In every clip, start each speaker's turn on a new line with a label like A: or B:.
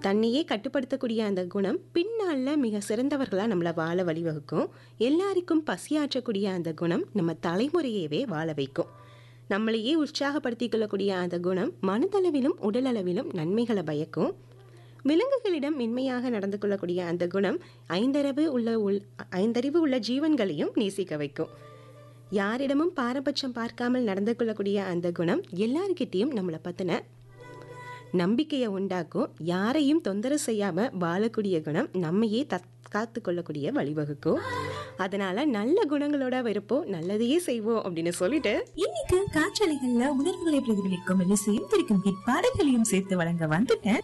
A: தன்னையே கட்டுப்படுத்தக்கூடிய அந்த குணம் பின்னால மிக சிறந்தவர்களா நம்மள வாழ வழிவகுக்கும் எல்லாருக்கும் பசியாற்றக்கூடிய அந்த குணம் நம்ம தலைமுறையவே வாழ வைக்கும் நம்மளையே உற்சாகப்படுத்திக் கொள்ளக்கூடிய அந்த குணம் மனதளவிலும் உடலளவிலும் நன்மைகளை பயக்கும் விலங்குகளிடம் மென்மையாக நடந்து கொள்ளக்கூடிய அந்த குணம் ஐந்தறிவு உள்ள உள் ஐந்தறிவு உள்ள ஜீவன்களையும் நேசிக்க வைக்கும் யாரிடமும் பாரபட்சம் பார்க்காமல் நடந்து கொள்ளக்கூடிய அந்த குணம் எல்லார்கிட்டேயும் நம்மளை பற்றின நம்பிக்கையை உண்டாக்கும் யாரையும் தொந்தரவு செய்யாம வாழக்கூடிய குணம் நம்மையே தத் காத்து கொள்ளக்கூடிய வழிவகுக்கும் அதனால நல்ல குணங்களோட இருப்போம் நல்லதையே செய்வோம் அப்படின்னு சொல்லிட்டு
B: இன்னைக்கு காற்றலைகள்ல உணர்வுகளை பிரதிபலிக்கும் இசையும் திரிக்கும் பாடல்களையும் சேர்த்து வழங்க வந்துட்டேன்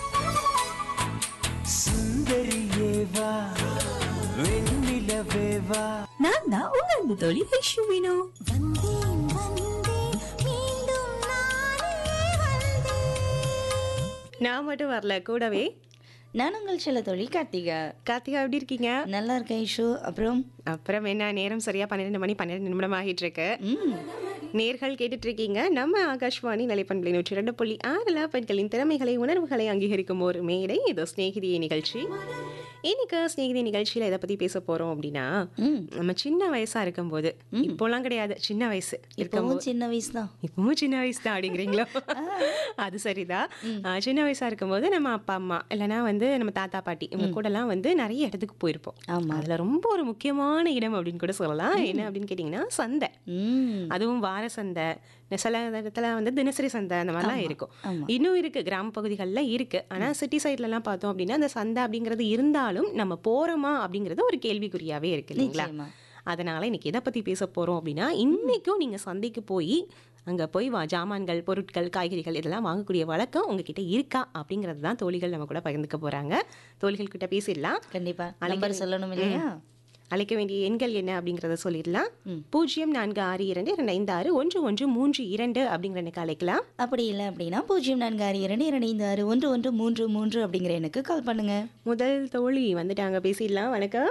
C: சுந்தரியேவா வெண்ணிலவேவா
B: நான் தான் உங்க அன்பு தோழி ஐஷுவினோ
D: வந்தேன் வந்தேன் மீண்டும் நானே வந்தேன்
A: நான் மட்டும் வரல கூடவே
E: நான் உங்கள் செல்ல தொழில் கார்த்திகா
A: கார்த்திகா எப்படி இருக்கீங்க
E: நல்லா இருக்கேன் ஐஷு அப்புறம்
A: அப்புறம் என்ன நேரம் சரியா பன்னிரெண்டு மணி பன்னிரெண்டு நிமிடம் ஆகிட்டு இருக்கு
E: ம்
A: நேர்கள் கேட்டுட்டு இருக்கீங்க நம்ம ஆகாஷ்வாணி நிலைப்பண்பலை நூற்றி ரெண்டு புள்ளி ஆறுல பெண்களின் திறமைகளை உணர்வுகளை அங்கீகரிக்கும் ஒரு மேடை இது ஸ்நேகிதியை நிகழ்ச்சி இன்னைக்கு ஸ்நேகிதி நிகழ்ச்சியில எதை பத்தி பேச போறோம் அப்படின்னா
E: ம்
A: நம்ம சின்ன வயசா இருக்கும்போது இப்போலாம் கிடையாது சின்ன வயசு
E: இப்பவும்
A: இருக்கும்போது
E: சின்ன வயசு தான்
A: இப்பவும் சின்ன வயசு தான் அப்படிங்கிறீங்களோ அது சரிதான் ஆ, சின்ன வயசா இருக்கும்போது நம்ம அப்பா அம்மா இல்லைன்னா வந்து நம்ம தாத்தா பாட்டி இவங்க கூடலாம் வந்து நிறைய இடத்துக்கு போயிருப்போம்
E: ஆமா.
A: அதுல ரொம்ப ஒரு முக்கியமான இடம் அப்படின்னு கூட சொல்லலாம் என்ன அப்படின்னு கேட்டிங்கன்னா சந்தை
E: ம்
A: அதுவும் வார சந்தை சில இடத்துல வந்து தினசரி சந்தை அந்த மாதிரிலாம் இருக்கும்
E: ஆமா.
A: இன்னும் இருக்கு கிராம பகுதிகளில் இருக்கு ஆனா சிட்டி சைட்லலாம் பார்த்தோம் அப்படின்னா அந்த சந்தை அப்படிங்கிறது இருந்தாலும் நம்ம போறோமா அப்படிங்கிறது ஒரு கேள்விக்குறியாவே இருக்கு இல்லைங்களா
E: நிச்சயமா.
A: அதனால இன்னைக்கு எதை பத்தி பேச போறோம் அப்படின்னா இன்னைக்கும் நீங்க சந்தைக்கு போய் அங்க போய் வா ஜாமான்கள் பொருட்கள் காய்கறிகள் இதெல்லாம் வாங்கக்கூடிய வழக்கம் உங்ககிட்ட இருக்கா அப்படிங்கிறது தான் தோழிகள் நம்ம கூட பகிர்ந்துக்க போறாங்க தோழிகள் கிட்ட பேசிடலாம்
E: கண்டிப்பா
A: அழைக்க
E: நம்பர்
A: வே-
E: சொல்லணும் இல்லையா
A: அழைக்க வேண்டிய எண்கள் என்ன அப்படிங்கிறத சொல்லிடலாம் பூஜ்ஜியம் நான்கு ஆறு இரண்டு இரண்டு ஐந்து ஆறு ஒன்று ஒன்று மூன்று இரண்டு அப்படிங்கிற எனக்கு அழைக்கலாம்
E: அப்படி இல்லை அப்படின்னா பூஜ்ஜியம் நான்கு ஆறு இரண்டு இரண்டு ஐந்து ஆறு ஒன்று ஒன்று மூன்று மூன்று அப்படிங்கிற எனக்கு கால் பண்ணுங்க
A: முதல் தோழி வந்துட்டாங்க பேசிடலாம் வணக்கம்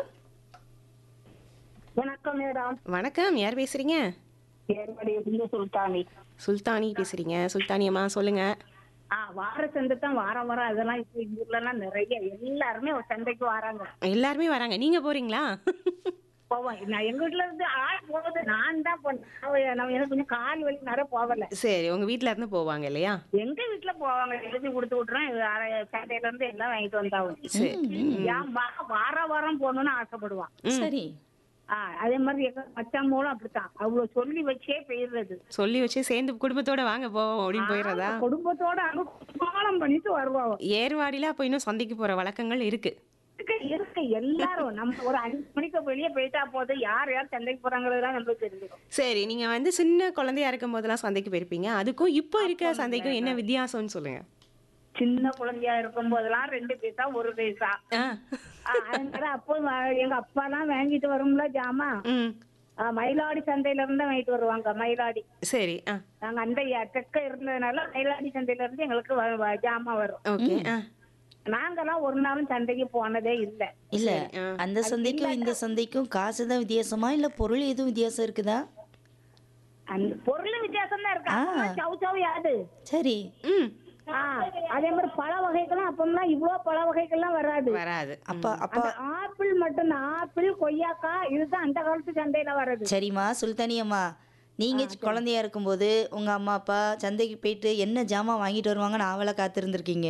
F: வணக்கம் மேடம்
A: வணக்கம் யார் பேசுறீங்க
F: ஏற்பாடு இருந்து சுல்தானி
A: சுல்தானி பேசுறீங்க சுல்தானி அம்மா சொல்லுங்க
F: ஆ வார சந்தை தான் வாரம் வாரம் அதெல்லாம் இப்ப எங்க ஊர்லலாம் நிறைய எல்லாருமே ஒரு சந்தைக்கு வராங்க
A: எல்லாருமே வராங்க நீங்க போறீங்களா
F: போவோம் நான் எங்க வீட்டுல இருந்து ஆள் போகுது நான் தான் போனேன் அவ- நான் எனக்கு கொஞ்சம் கால் வலி நிறைய போகல
A: சரி உங்க வீட்ல இருந்து போவாங்க இல்லையா
F: எங்க வீட்டுல போவாங்க எழுதி கொடுத்து விட்டுறேன் இது அரை- சந்தையில இருந்து எல்லாம் வாங்கிட்டு வந்தாவும் ஏன் வா- வார வாரம் போகணும்னு ஆசைப்படுவான்
E: சரி
F: ஆ அதே மாதிரி எங்க மச்சான் மூலம் அப்படித்தான் அவ்வளவு சொல்லி வச்சே போயிடுறது
A: சொல்லி வச்சு சேர்ந்து குடும்பத்தோட வாங்க போவோம் அப்படின்னு போயிடுறதா
F: ஆமா, குடும்பத்தோட அங்க குமாலம் பண்ணிட்டு வருவாங்க
A: ஏர்வாடியில அப்போ இன்னும் சந்தைக்கு போற வழக்கங்கள் இருக்கு
F: இருக்கு இருக்கு எல்லாரும் நம்ம ஒரு அஞ்சு மணிக்கு வெளியே போயிட்டா போதும் யார் யார் சந்தைக்கு போறாங்கிறதுலாம் நம்மளுக்கு தெரிஞ்சிடும்
A: சரி நீங்க வந்து சின்ன குழந்தையா இருக்கும் போதெல்லாம் சந்தைக்கு போயிருப்பீங்க அதுக்கும் இப்போ இருக்க சந்தைக்கும் என்ன வித்தியாசம்னு சொல்லுங்க
F: சின்ன குழந்தையா இருக்கும் போதெல்லாம் ரெண்டு பைசா ஒரு பைசா
A: ஆ.
F: ஆ, அதனால அப்போ வ- எங்க அப்பா எல்லாம் வாங்கிட்டு வரும்ல ஜாமா
A: ம்
F: ஆ, மயிலாடி சந்தையில இருந்து வாங்கிட்டு வருவாங்க மயிலாடி
A: சரி ஆ
F: நாங்க அந்த ய- தெற்க இருந்ததுனால மயிலாடி சந்தையில இருந்து எங்களுக்கு வ- வ- ஜாமா வரும்
A: ஓகே ஆ
F: நாங்கெல்லாம் ஒரு நாளும் சந்தைக்கு போனதே இல்ல
E: இல்ல அந்த சந்தைக்கும் இந்த சந்தைக்கும் காசு தான் வித்தியாசமா இல்ல பொருள் எதுவும் வித்தியாசம் இருக்குதா
F: அந்த பொருள் வித்தியாசம் தான் இருக்கு
E: ஆ.
F: அப்பெல்லாம் சவு சவு யாது
E: சரி
A: ம்
F: ஆ, அதே மாதிரி பழ வகைகள்லாம் அப்பெல்லாம் இவ்வளவு பழ வகைகள்லாம் வராது
A: வராது
E: அப்பா அப்பா
F: அந்த ஆப்பிள் மட்டும்தான் ஆப்பிள் கொய்யாக்கா இதுதான் அந்த காலத்து சந்தையில வர்றது
E: சரிம்மா சுல்தானி அம்மா நீங்க குழந்தையா இருக்கும்போது உங்க அம்மா அப்பா சந்தைக்கு போயிட்டு என்ன ஜாமான் வாங்கிட்டு வருவாங்கன்னு ஆவலா காத்திருந்திருக்கீங்க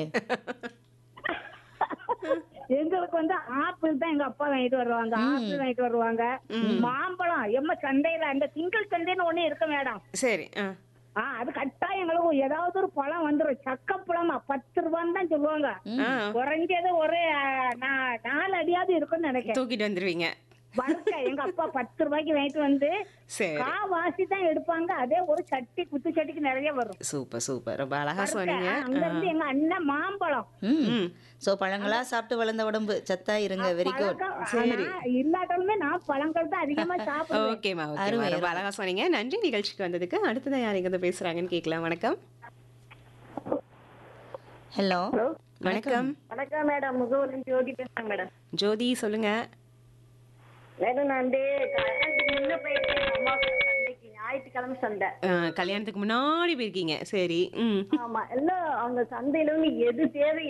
F: எங்களுக்கு வந்து ஆப்பிள் தான் எங்க அப்பா வாங்கிட்டு வருவாங்க ஆப்பிள் வாங்கிட்டு வருவாங்க மாம்பழம் எம்ம சந்தையில அந்த திங்கள் சந்தைன்னு ஒண்ணு இருக்கு மேடம்
A: சரி ஆ
F: ஆ அது கட்டாயம் எங்களுக்கு ஏதாவது ஒரு பழம் வந்துரும் சக்கப்பழமா பத்து ரூபான்னு தான் சொல்லுவாங்க
A: ஆ
F: குறைஞ்சது ஒரு ஆ, நா- நாலு அடியாவது இருக்கும்னு நினைக்கிறேன்
A: தூக்கிட்டு வந்துருவீங்க
F: வருஷ எங்க அப்பா பத்து ரூபாய்க்கு வாங்கிட்டு வந்து
A: சரி
F: கா வாசி தான் எடுப்பாங்க அதே ஒரு சட்டி குத்து சட்டிக்கு நிறைய வரும்
A: சூப்பர் சூப்பர் ரொம்ப அழகா சொன்னீங்க
F: அங்க இருந்து எங்க அண்ணன் மாம்பழம்
E: ம்
A: ம்
E: ஸோ பழங்களா சாப்பிட்டு வளர்ந்த உடம்பு சத்தா இருங்க வெரி குட்
F: பழக்கம் ஆனா, இல்லாட்டாலுமே நான் பழங்கள் தான் அதிகமா சாப்பிடுவேன்
A: ஓகேம்மா ஓகேம்மா
E: அருமை,
A: ரொம்ப அழகா சொன்னீங்க நன்றி நிகழ்ச்சிக்கு வந்ததுக்கு அடுத்ததான் யார் இங்க பேசுறாங்கன்னு கேட்கலாம் வணக்கம்
E: ஹலோ
A: வணக்கம்
F: வணக்கம் மேடம் முகவரி ஜோதி பேசுறேன் மேடம்
A: ஜோதி சொல்லுங்க
F: மேடம் நான் வந்து கல்யாணத்துக்கு முன்ன போயிட்டேன் அம்மா கூட சந்தைக்கு ஞாயிற்றுக்கிழமை சந்தை
A: ஆ, கல்யாணத்துக்கு முன்னாடி போயிருக்கீங்க சரி ம்
F: ஆமா எல்லாம் அவங்க சந்தையில இருந்து எது தேவை